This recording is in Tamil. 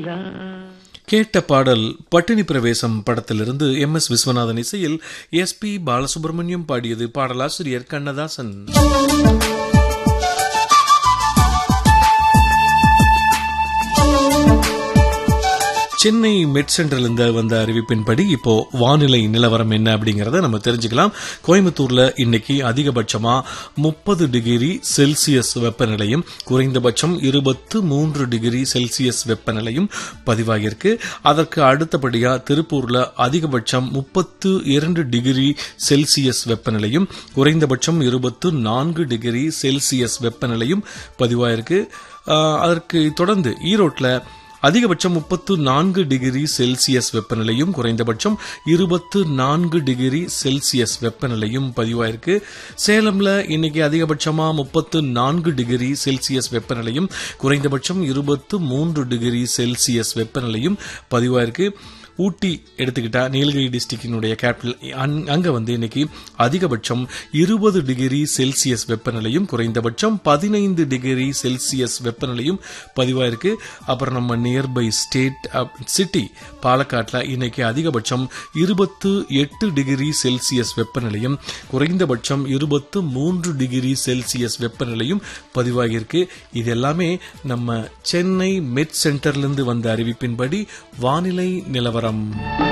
நிலா கேட்ட பாடல் பட்டினி பிரவேசம் படத்திலிருந்து எம் எஸ் விஸ்வநாதன் இசையில் எஸ் பி பாலசுப்ரமணியம் பாடியது பாடலாசிரியர் கண்ணதாசன் சென்னை மெட் சென்டர்லேருந்து வந்த அறிவிப்பின்படி இப்போ வானிலை நிலவரம் என்ன அப்படிங்கறத நம்ம தெரிஞ்சுக்கலாம் கோயம்புத்தூர்ல இன்னைக்கு அதிகபட்சமா முப்பது டிகிரி செல்சியஸ் வெப்பநிலையும் குறைந்தபட்சம் இருபத்து மூன்று டிகிரி செல்சியஸ் வெப்பநிலையும் பதிவாகியிருக்கு அதற்கு அடுத்தபடியா திருப்பூர்ல அதிகபட்சம் முப்பத்து இரண்டு டிகிரி செல்சியஸ் வெப்பநிலையும் குறைந்தபட்சம் இருபத்து நான்கு டிகிரி செல்சியஸ் வெப்பநிலையும் பதிவாயிருக்கு ஆஹ், அதற்கு தொடர்ந்து ஈரோட்ல அதிகபட்சம் முப்பத்து நான்கு டிகிரி செல்சியஸ் வெப்பநிலையும் குறைந்தபட்சம் இருபத்து நான்கு டிகிரி செல்சியஸ் வெப்பநிலையும் பதிவாயிருக்கு சேலம்ல இன்னைக்கு அதிகபட்சமா முப்பத்து நான்கு டிகிரி செல்சியஸ் வெப்பநிலையும் குறைந்தபட்சம் இருபத்து மூன்று டிகிரி செல்சியஸ் வெப்பநிலையும் பதிவாயிருக்கு ஊட்டி எடுத்துக்கிட்டா நீலகிரி டிஸ்ட்ரிக்டினுடைய கேபிட்டல் அங்க வந்து இன்னைக்கு அதிகபட்சம் இருபது டிகிரி செல்சியஸ் வெப்பநிலையும் குறைந்தபட்சம் பதினைந்து டிகிரி செல்சியஸ் வெப்பநிலையும் பதிவாயிருக்கு அப்புறம் நம்ம நியர்பை ஸ்டேட் சிட்டி பாலக்காட்டில் இன்னைக்கு அதிகபட்சம் இருபத்து எட்டு டிகிரி செல்சியஸ் வெப்பநிலையும் குறைந்தபட்சம் இருபத்து மூன்று டிகிரி செல்சியஸ் வெப்பநிலையும் பதிவாகியிருக்கு இது எல்லாமே நம்ம சென்னை மெட் சென்டர்லேருந்து வந்த அறிவிப்பின்படி வானிலை நிலவரம்